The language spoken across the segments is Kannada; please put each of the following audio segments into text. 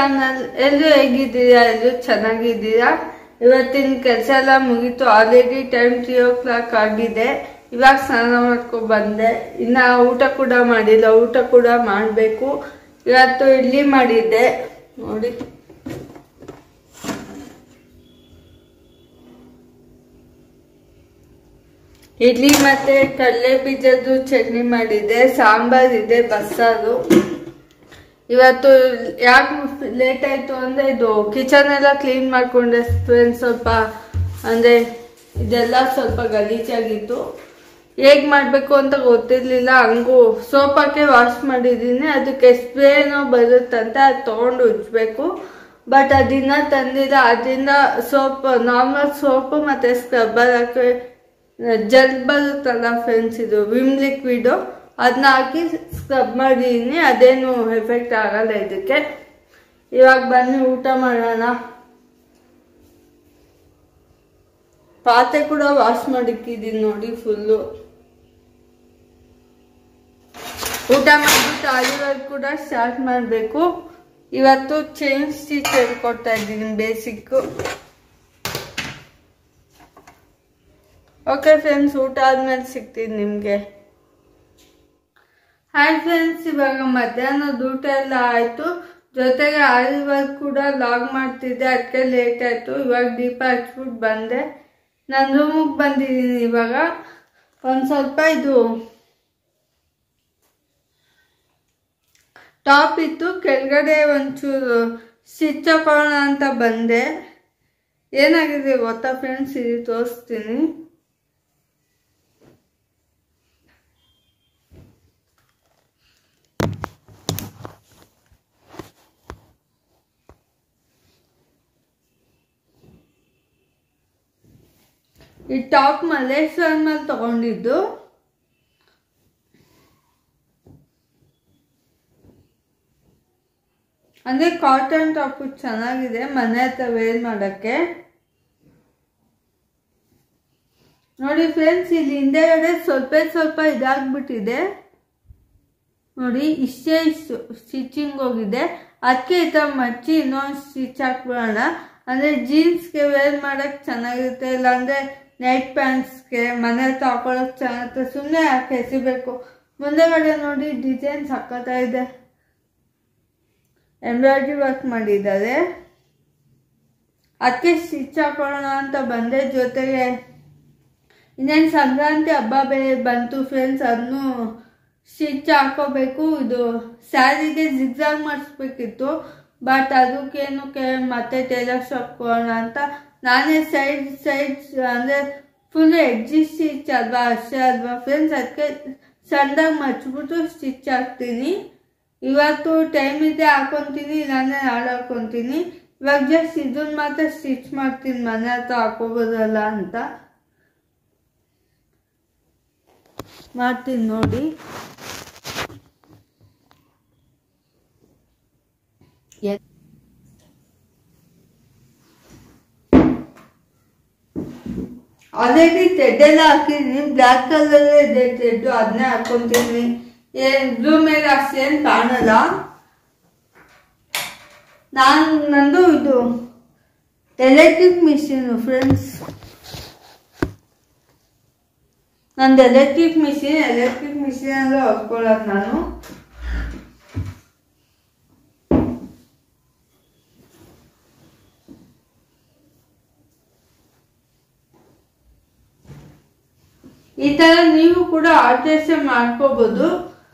ಚಾನಲ್ ಎಲ್ಲರೂ ಹೇಗಿದ್ದೀರಾ ಎಲ್ಲರೂ ಚೆನ್ನಾಗಿದ್ದೀರಾ ಇವತ್ತಿನ ಕೆಲಸ ಎಲ್ಲ ಮುಗೀತು already time three o'clock ಆಗಿದೆ ಇವಾಗ ಸ್ನಾನ ಮಾಡ್ಕೊ ಬಂದೆ ಇನ್ನ ಊಟ ಕೂಡ ಮಾಡಿಲ್ಲ ಊಟ ಕೂಡ ಮಾಡಬೇಕು ಇವತ್ತು ಇಡ್ಲಿ ಮಾಡಿದ್ದೆ ನೋಡಿ ಇಡ್ಲಿ ಮತ್ತೆ ಕಡಲೆ ಬೀಜದ್ದು ಚಟ್ನಿ ಮಾಡಿದ್ದೆ ಸಾಂಬಾರ್ ಇದೆ ಬಸ್ಸಾರು ಇವತ್ತು ಯಾಕೆ ಲೇಟ್ ಆಯ್ತು ಅಂದ್ರೆ ಇದು ಕಿಚನ್ ಎಲ್ಲ ಕ್ಲೀನ್ ಮಾಡ್ಕೊಂಡೆ ಫ್ರೆಂಡ್ಸ್ ಸ್ವಲ್ಪ ಅಂದ್ರೆ ಇದೆಲ್ಲ ಸ್ವಲ್ಪ ಗಲೀಜಾಗಿತ್ತು ಹೇಗ್ ಮಾಡ್ಬೇಕು ಅಂತ ಗೊತ್ತಿರ್ಲಿಲ್ಲ ಹಂಗು ಸೋಪ್ ಹಾಕಿ ವಾಶ್ ಮಾಡಿದೀನಿ ಅದಕ್ಕೆ ಸ್ಪ್ರೇನೋ ಬರುತ್ತಂತ ಅದು ತಗೊಂಡು ಉಜ್ಬೇಕು ಬಟ್ ಅದನ್ನ ತಂದಿಲ್ಲ ಅದರಿಂದ ಸೋಪ್ ನಾರ್ಮಲ್ ಸೋಪ್ ಮತ್ತೆ ಸ್ಕ್ರಬ್ಬರ್ ಹಾಕಿ ಜೆಲ್ ಬರುತ್ತಲ್ಲ ಫ್ರೆಂಡ್ಸ್ ಇದು ವಿಮ್ ಲಿಕ್ವಿಡು ಅದನ್ನ ಹಾಕಿ ಸ್ಕ್ರಬ್ ಮಾಡಿದೀನಿ ಅದೇನು ಎಫೆಕ್ಟ್ ಆಗಲ್ಲ ಇದಕ್ಕೆ ಇವಾಗ ಬನ್ನಿ ಊಟ ಮಾಡೋಣ ಪಾತ್ರೆ ಕೂಡ ವಾಶ್ ಮಾಡಿಕ್ಕಿದ್ದೀನಿ ನೋಡಿ ಫುಲ್ಲು ಊಟ ಮಾಡಿಬಿಟ್ಟು ಆಲಿವರ್ಕ್ ಕೂಡ ಸ್ಟಾರ್ಟ್ ಮಾಡಬೇಕು ಇವತ್ತು ಚೈನ್ ಸ್ಟಿಚ್ ಹೇಳ್ಕೊಡ್ತಾ ಇದ್ದೀನಿ ಬೇಸಿಕ್ಕು ಓಕೆ ಫ್ರೆಂಡ್ಸ್ ಊಟ ಆದ್ಮೇಲೆ ಸಿಗ್ತೀನಿ ನಿಮಗೆ ಹಾಯ್ ಫ್ರೆಂಡ್ಸ್ ಇವಾಗ ಮಧ್ಯಾಹ್ನದ ಊಟ ಎಲ್ಲ ಆಯಿತು ಜೊತೆಗೆ ಆರಿ ವರ್ಕ್ ಕೂಡ ಲಾಗ್ ಮಾಡ್ತಿದ್ದೆ ಅದಕ್ಕೆ ಲೇಟ್ ಆಯಿತು ಇವಾಗ ದೀಪ ಹಚ್ಬಿಟ್ಟು ಬಂದೆ ನಾನು ರೂಮಿಗೆ ಬಂದಿದ್ದೀನಿ ಇವಾಗ ಒಂದು ಸ್ವಲ್ಪ ಇದು ಟಾಪ್ ಇತ್ತು ಕೆಳಗಡೆ ಒಂಚೂರು ಸ್ಟಿಚ್ ಹಾಕೋಣ ಅಂತ ಬಂದೆ ಏನಾಗಿದೆ ಗೊತ್ತಾ ಫ್ರೆಂಡ್ಸ್ ಇದು ತೋರಿಸ್ತೀನಿ ಈ ಟಾಪ್ ಮಲ್ಲೇಶ್ವರ ಮೇಲೆ ತಗೊಂಡಿದ್ದು ಅಂದ್ರೆ ಕಾಟನ್ ಟಾಪ್ ಚೆನ್ನಾಗಿದೆ ಮನೆ ಹತ್ರ ವೇರ್ ಮಾಡಕ್ಕೆ ನೋಡಿ ಫ್ರೆಂಡ್ಸ್ ಇಲ್ಲಿ ಹಿಂದೆಗಡೆ ಸ್ವಲ್ಪ ಸ್ವಲ್ಪ ಇದಾಗ್ಬಿಟ್ಟಿದೆ ನೋಡಿ ಇಷ್ಟೇ ಇಷ್ಟು ಸ್ಟಿಚಿಂಗ್ ಹೋಗಿದೆ ಅದಕ್ಕೆ ಈ ಥರ ಮಚ್ಚಿ ಇನ್ನೊಂದು ಸ್ಟಿಚ್ ಹಾಕ್ಬಿಡೋಣ ಅಂದರೆ ಜೀನ್ಸ್ಗೆ ವೇರ್ ಮಾಡೋಕ್ಕೆ ಚೆನ್ನಾಗಿರುತ್ತೆ ಇಲ್ಲಾಂದರೆ ನೈಟ್ ಪ್ಯಾಂಟ್ಸ್ಗೆ ಮನೆ ಹತ್ರ ಹಾಕೊಳ್ಳೋಕೆ ಚೆನ್ನಾಗಿರುತ್ತೆ ಸುಮ್ಮನೆ ಯಾಕೆ ಎಸಿಬೇಕು ಮುಂದೆಗಡೆ ನೋಡಿ ಡಿಸೈನ್ ಸಕ್ಕತ್ತಾ ಇದೆ ಎಂಬ್ರಾಯ್ಡ್ರಿ ವರ್ಕ್ ಮಾಡಿದ್ದಾರೆ ಅದಕ್ಕೆ ಸ್ಟಿಚ್ ಹಾಕೊಳ್ಳೋಣ ಅಂತ ಬಂದೆ ಜೊತೆಗೆ ಇನ್ನೇನು ಸಂಕ್ರಾಂತಿ ಹಬ್ಬ ಬೇರೆ ಬಂತು ಫ್ರೆಂಡ್ಸ್ ಅದನ್ನು ಸ್ಟಿಚ್ ಹಾಕೋಬೇಕು ಇದು ಸ್ಯಾರಿಗೆ ಜಿಗ್ಜಾಗ್ ಮಾಡಿಸ್ಬೇಕಿತ್ತು ಬಟ್ ಅದಕ್ಕೇನಕ್ಕೆ ಮತ್ತೆ ಟೇಲರ್ ಶಾಪ್ ಕೊಡೋಣ ಅಂತ ನಾನೇ ಸೈಡ್ ಸೈಡ್ ಅಂದರೆ ಫುಲ್ ಎಡ್ಜಿ ಸ್ಟಿಚ್ ಅಲ್ವಾ ಅಷ್ಟೇ ಅಲ್ವಾ ಫ್ರೆಂಡ್ಸ್ ಅದಕ್ಕೆ ಸಣ್ಣದಾಗಿ ಮಚ್ಬಿಟ್ಟು ಸ್ಟಿಚ್ ಹಾಕ್ತೀನಿ ಇವತ್ತು ಟೈಮ್ ಇದೆ ಹಾಕೊತೀನಿ ಇಲ್ಲಾಂದ್ರೆ ನಾಳೆ ಹಾಕೊತೀನಿ ಇವಾಗ ಜಸ್ಟ್ ಇದನ್ನ ಮಾತ್ರ ಸ್ಟಿಚ್ ಮಾಡ್ತೀನಿ ಮನೆ ಹತ್ರ ಹಾಕೋಬೋದಲ್ಲ ಅಂತ ಮಾಡ್ತೀನಿ ನೋಡಿ ಆಲ್ರೆಡಿ ಥ್ರೆಡ್ ಎಲ್ಲ ಹಾಕಿದ್ದೀನಿ ಬ್ಲ್ಯಾಕ್ ಕಲರ್ ಇದೆ ಥ್ರೆಡ್ ಅದನ್ನೇ ಹಾಕೊಂತೀನಿ ಏನ್ ಬ್ಲೂ ಮೇಲೆ ಅಷ್ಟೇನು ಕಾಣಲ್ಲ ನಾನು ನಂದು ಇದು ಎಲೆಕ್ಟ್ರಿಕ್ ಮಿಷಿನು ಫ್ರೆಂಡ್ಸ್ ನಂದು ಎಲೆಕ್ಟ್ರಿಕ್ ಮಿಷಿನ್ ಎಲೆಕ್ಟ್ರಿಕ್ ಮಿಷಿನ್ ಎಲ್ಲ ಹೊಡ್ಕೊಳ್ಳೋದು ನಾನು ಈ ತರ ನೀವು ಕೂಡ ಆಲ್ಟ್ರೇಷನ್ ಮಾಡ್ಕೋಬಹುದು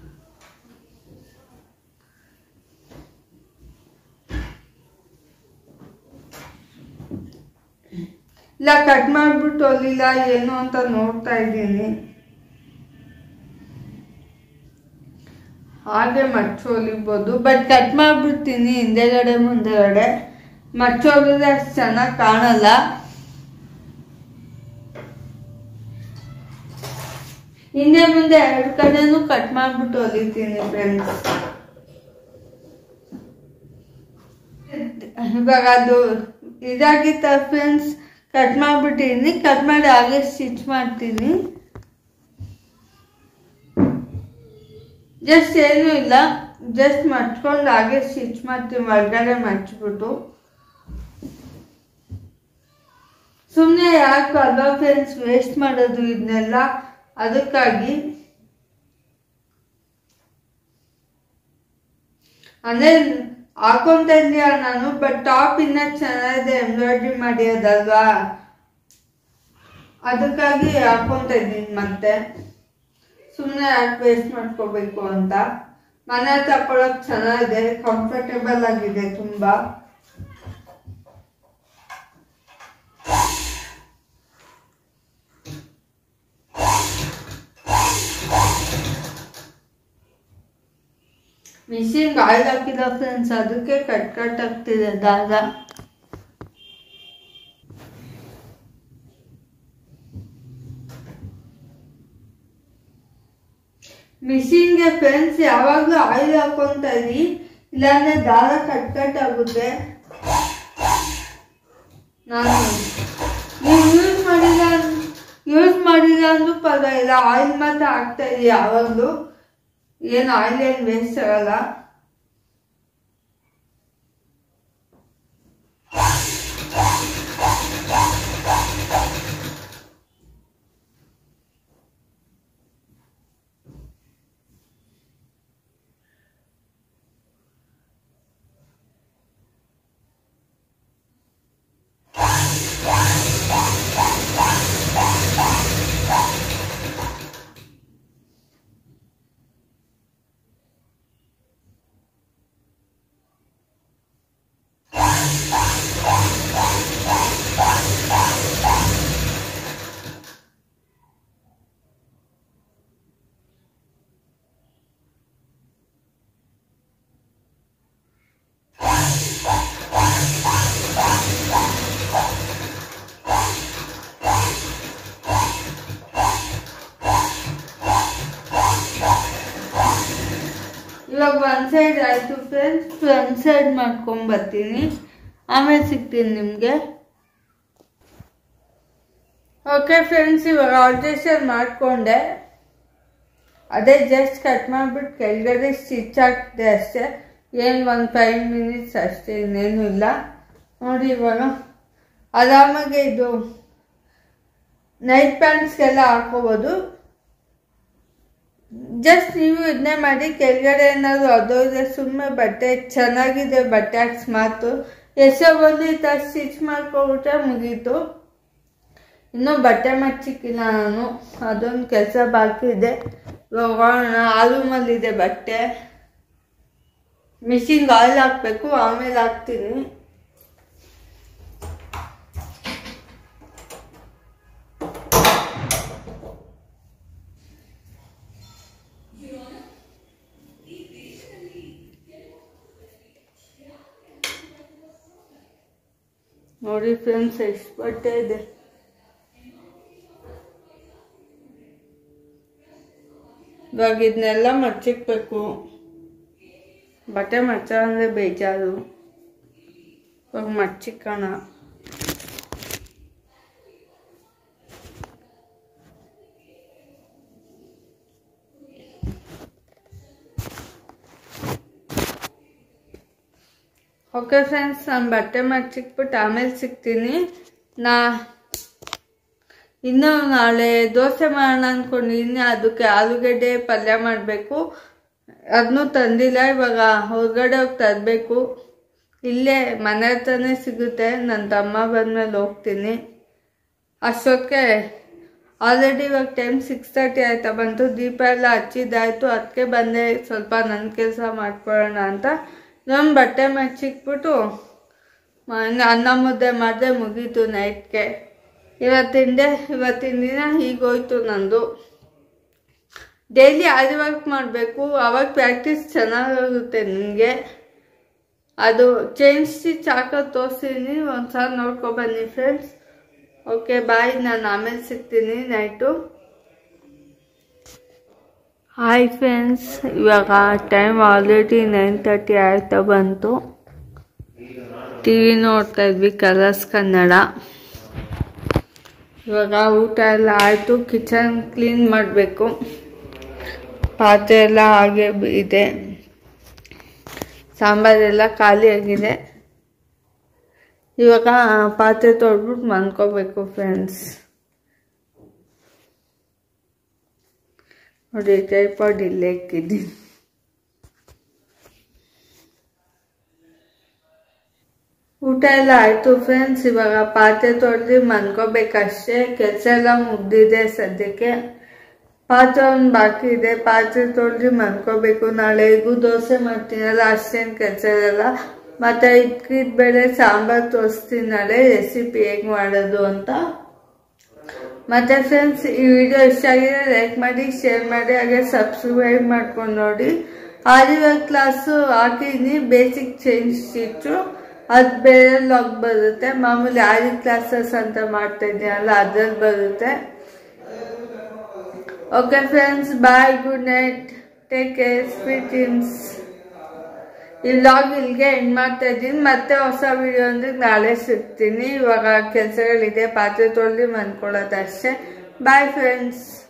ಇಲ್ಲ ಕಟ್ ಮಾಡ್ಬಿಟ್ಟು ಹೊಲಿಲ್ಲ ಏನು ಅಂತ ನೋಡ್ತಾ ಇದ್ದೀನಿ ಹಾಗೆ ಮಚ್ಚು ಹೊಲಿಬೋದು ಬಟ್ ಕಟ್ ಮಾಡ್ಬಿಡ್ತೀನಿ ಹಿಂದೆಗಡೆ ಮುಂದೆಗಡೆ ಮಚ್ಚು ಹೊಲಿದ್ರೆ ಅಷ್ಟು ಚೆನ್ನಾಗಿ ಕಾಣಲ್ಲ ಹಿಂದೆ ಮುಂದೆ ಎರಡು ಕಡೆನೂ ಕಟ್ ಮಾಡ್ಬಿಟ್ಟು ಹೊಲಿತೀನಿ ಫ್ರೆಂಡ್ಸ್ ಇವಾಗ ಅದು ಇದಾಗಿತ್ತ ಫ್ರೆಂಡ್ಸ್ ಕಟ್ ಮಾಡ್ಬಿಟ್ಟಿನಿ ಕಟ್ ಮಾಡಿ ಹಾಗೆ ಸ್ಟಿಚ್ ಮಾಡ್ತೀನಿ ಜಸ್ಟ್ ಏನೂ ಇಲ್ಲ ಜಸ್ಟ್ ಮಡ್ಕೊಂಡು ಹಾಗೆ ಸ್ಟಿಚ್ ಮಾಡ್ತೀನಿ ಒಳಗಡೆ ಮಡ್ಚ್ಬಿಟ್ಟು ಸುಮ್ಮನೆ ಯಾಕೆ ಅಲ್ವಾ ಫ್ರೆಂಡ್ಸ್ ವೇಸ್ಟ್ ಮಾಡೋದು ಇದನ್ನೆಲ್ಲ ಅದಕ್ಕಾಗಿ ಅಂದರೆ ಹಾಕೊಂತ ಇದೀಯ ನಾನು ಬಟ್ ಟಾಪ್ ಇನ್ನ ಚೆನ್ನಾಗಿದೆ ಎಂಬ್ರಾಯ್ಡ್ರಿ ಮಾಡಿರೋದಲ್ವಾ ಅದಕ್ಕಾಗಿ ಹಾಕೊಂತ ಇದ್ದೀನಿ ಮತ್ತೆ ಸುಮ್ಮನೆ ಯಾಕೆ ವೇಸ್ಟ್ ಮಾಡ್ಕೋಬೇಕು ಅಂತ ಮನೆ ತಗೊಳಕ್ ಚೆನ್ನಾಗಿದೆ ಕಂಫರ್ಟೇಬಲ್ ಆಗಿದೆ ತುಂಬಾ ಮಿಷಿನ್ಗೆ ಆಯಿಲ್ ಹಾಕಿದ ಫ್ರೆಂಡ್ಸ್ ಅದಕ್ಕೆ ಕಟ್ ಕಟ್ ಆಗ್ತಿದೆ ದಾರ ಮಿಷಿನ್ಗೆ ಫ್ರೆಂಡ್ಸ್ ಯಾವಾಗಲೂ ಆಯಿಲ್ ಹಾಕೊಂತ ಇರಿ ಇಲ್ಲಾಂದ್ರೆ ದಾರ ಕಟ್ ಕಟ್ ಆಗುತ್ತೆ ನಾನು ನೀವು ಯೂಸ್ ಮಾಡಿಲ್ಲ ಯೂಸ್ ಮಾಡಿಲ್ಲ ಅಂದ್ರೂ ಪರವಾಗಿಲ್ಲ ಆಯಿಲ್ ಮಾತ್ರ ಹಾಕ್ತಾ ಇರಿ ಯಾವಾಗಲೂ ಏನು ಆಯಿಲ್ ಏನು ವೇಸ್ಟ್ ಆಗಲ್ಲ ಇವಾಗ ಒನ್ ಸೈಡ್ ಆಯಿತು ಫ್ರೆಂಡ್ಸ್ ಫ್ರಂಟ್ ಸೈಡ್ ಮಾಡ್ಕೊಂಬರ್ತೀನಿ ಆಮೇಲೆ ಸಿಗ್ತೀನಿ ನಿಮಗೆ ಓಕೆ ಫ್ರೆಂಡ್ಸ್ ಇವಾಗ ಆಲ್ಟ್ರೇಷನ್ ಮಾಡಿಕೊಂಡೆ ಅದೇ ಜಸ್ಟ್ ಕಟ್ ಮಾಡಿಬಿಟ್ಟು ಕೆಳಗಡೆ ಸ್ಟಿಚ್ ಹಾಕಿದೆ ಅಷ್ಟೇ ಏನು ಒಂದು ಫೈವ್ ಮಿನಿಟ್ಸ್ ಅಷ್ಟೇ ಇನ್ನೇನು ಇಲ್ಲ ನೋಡಿ ಇವಾಗ ಆರಾಮಾಗಿ ಇದು ನೈಟ್ ಪ್ಯಾಂಟ್ಸ್ಗೆಲ್ಲ ಹಾಕೋಬೋದು ಜಸ್ಟ್ ನೀವು ಇದನ್ನೇ ಮಾಡಿ ಕೆಳಗಡೆ ಏನಾದ್ರು ಅದೋದ್ರೆ ಸುಮ್ಮನೆ ಬಟ್ಟೆ ಚೆನ್ನಾಗಿದೆ ಬಟ್ಟೆ ಅಕಸ್ಮಾತು ಎಷ್ಟೋ ಬಂದು ಈ ಥರ ಸ್ಟಿಚ್ ಮಾಡ್ಕೊಬಿಟ್ರೆ ಮುಗೀತು ಇನ್ನೂ ಬಟ್ಟೆ ಮಚ್ಚಿಕ್ಕಿಲ್ಲ ನಾನು ಅದೊಂದು ಕೆಲಸ ಬಾಕಿ ಇದೆ ಇವಾಗ ಆಲೂಮಲ್ಲಿದೆ ಬಟ್ಟೆ ಮಿಷಿನ್ಗೆ ಆಯಿಲ್ ಹಾಕಬೇಕು ಆಮೇಲೆ ಹಾಕ್ತೀನಿ ನೋಡಿ ಫ್ರೆಂಡ್ಸ್ ಎಷ್ಟು ಬಟ್ಟೆ ಇದೆ ಇವಾಗ ಇದನ್ನೆಲ್ಲ ಮಚ್ಚಿಕ್ಬೇಕು ಬಟ್ಟೆ ಮಚ್ಚ ಅಂದರೆ ಬೇಜಾರು ಇವಾಗ ಮಚ್ಚಿಕ್ಕೋಣ ಓಕೆ ಫ್ರೆಂಡ್ಸ್ ನಾನು ಬಟ್ಟೆ ಮಚ್ಚಿಕ್ಬಿಟ್ಟು ಆಮೇಲೆ ಸಿಗ್ತೀನಿ ನಾ ಇನ್ನು ನಾಳೆ ದೋಸೆ ಮಾಡೋಣ ಅಂದ್ಕೊಂಡಿದ್ದೀನಿ ಅದಕ್ಕೆ ಆಲೂಗಡ್ಡೆ ಪಲ್ಯ ಮಾಡಬೇಕು ಅದನ್ನೂ ತಂದಿಲ್ಲ ಇವಾಗ ಹೊರಗಡೆ ಹೋಗಿ ತರಬೇಕು ಇಲ್ಲೇ ಮನೆ ಹತ್ರನೇ ಸಿಗುತ್ತೆ ನನ್ನ ತಮ್ಮ ಬಂದಮೇಲೆ ಹೋಗ್ತೀನಿ ಅಷ್ಟೊತ್ತಿಗೆ ಆಲ್ರೆಡಿ ಇವಾಗ ಟೈಮ್ ಸಿಕ್ಸ್ ತರ್ಟಿ ಆಯ್ತಾ ಬಂತು ದೀಪ ಎಲ್ಲ ಹಚ್ಚಿದ್ದಾಯ್ತು ಅದಕ್ಕೆ ಬಂದೆ ಸ್ವಲ್ಪ ನನ್ನ ಕೆಲಸ ಮಾಡ್ಕೊಳ್ಳೋಣ ಅಂತ ನಮ್ಮ ಬಟ್ಟೆ ಮಚ್ಚಿಕ್ಬಿಟ್ಟು ಮ- ಅನ್ನ ಮುದ್ದೆ ಮಾಡಿದೆ ಮುಗೀತು ನೈಟ್ಗೆ ಇವತ್ತಿನ ಡೇ ಇವತ್ತಿನ ದಿನ ಹೀಗೋಯ್ತು ನಂದು ಡೈಲಿ ಆರಿ ವರ್ಕ್ ಮಾಡಬೇಕು ಅವಾಗ ಪ್ರಾಕ್ಟೀಸ್ ಚೆನ್ನಾಗಾಗುತ್ತೆ ನಿಮಗೆ ಅದು ಚೈನ್ ಸ್ಟಿಚ್ ಹಾಕೋದು ತೋರಿಸ್ತೀನಿ ಒಂದ್ಸಲ ನೋಡ್ಕೊಬನ್ನಿ ಫ್ರೆಂಡ್ಸ್ ಓಕೆ ಬಾಯ್ ನಾನು ಆಮೇಲೆ ಸಿಗ್ತೀನಿ ನೈಟು ಹಾಯ್ ಫ್ರೆಂಡ್ಸ್ ಇವಾಗ ಟೈಮ್ ಆಲ್ರೆಡಿ ನೈನ್ ತರ್ಟಿ ಆಯ್ತಾ ಬಂತು ಟಿ ವಿ ನೋಡ್ತಾ ಇದ್ವಿ ಕಲರ್ಸ್ ಕನ್ನಡ ಇವಾಗ ಊಟ ಎಲ್ಲ ಆಯಿತು ಕಿಚನ್ ಕ್ಲೀನ್ ಮಾಡಬೇಕು ಪಾತ್ರೆ ಎಲ್ಲ ಹಾಗೆ ಇದೆ ಸಾಂಬಾರೆಲ್ಲ ಖಾಲಿಯಾಗಿದೆ ಇವಾಗ ಪಾತ್ರೆ ತೊಳ್ಬಿಟ್ಟು ಮನ್ಕೋಬೇಕು ಫ್ರೆಂಡ್ಸ್ ನೋಡಿ ಟೈಪಾಡ್ ಇಲ್ಲೇ ಇಕ್ಕಿದ್ದೀನಿ ಊಟ ಎಲ್ಲ ಆಯಿತು ಫ್ರೆಂಡ್ಸ್ ಇವಾಗ ಪಾತ್ರೆ ತೊಳೆದು ಮನ್ಕೋಬೇಕಷ್ಟೇ ಕೆಲಸ ಎಲ್ಲ ಮುಗ್ದಿದೆ ಸದ್ಯಕ್ಕೆ ಪಾತ್ರೆ ಒಂದು ಬಾಕಿ ಇದೆ ಪಾತ್ರೆ ತೊಳೆದು ಮನ್ಕೋಬೇಕು ನಾಳೆಗೂ ದೋಸೆ ಮಾಡ್ತೀನಲ್ಲ ಅಷ್ಟೇನು ಕೆಲಸ ಇರಲ್ಲ ಮತ್ತು ಇದ್ಕಿದ ಬೇಳೆ ಸಾಂಬಾರು ತೋರಿಸ್ತೀನಿ ನಾಳೆ ರೆಸಿಪಿ ಹೇಗೆ ಮಾಡೋದು ಅಂತ ಮತ್ತು ಫ್ರೆಂಡ್ಸ್ ಈ ವಿಡಿಯೋ ಇಷ್ಟ ಆಗಿದೆ ಲೈಕ್ ಮಾಡಿ ಶೇರ್ ಮಾಡಿ ಹಾಗೆ ಸಬ್ಸ್ಕ್ರೈಬ್ ಮಾಡ್ಕೊಂಡು ನೋಡಿ ಆದಿವಾರ ಕ್ಲಾಸು ಹಾಕಿದ್ದೀನಿ ಬೇಸಿಕ್ ಚೇಂಜ್ ಸ್ಟಿಚ್ಚು ಅದು ಬೇರೆ ಲಾಗ್ ಬರುತ್ತೆ ಮಾಮೂಲಿ ಆದಿ ಕ್ಲಾಸಸ್ ಅಂತ ಮಾಡ್ತಾ ಇದ್ದೀನಲ್ಲ ಅದ್ರಲ್ಲಿ ಬರುತ್ತೆ okay friends bye good night take care sweet dreams ಈ ಲಾಗ್ ಇಲ್ಲಿಗೆ ಎಂಡ್ ಮಾಡ್ತಾ ಇದ್ದೀನಿ ಮತ್ತೆ ಹೊಸ ವಿಡಿಯೋ ಅಂದ್ರೆ ನಾಳೆ ಸಿಗ್ತೀನಿ ಇವಾಗ ಕೆಲಸಗಳಿದೆ ಪಾತ್ರೆ ತೊಳೆದು ಮನ್ಕೊಳ್ಳೋದಷ್ಟೇ ಬಾಯ್ ಫ್ರೆಂಡ್ಸ್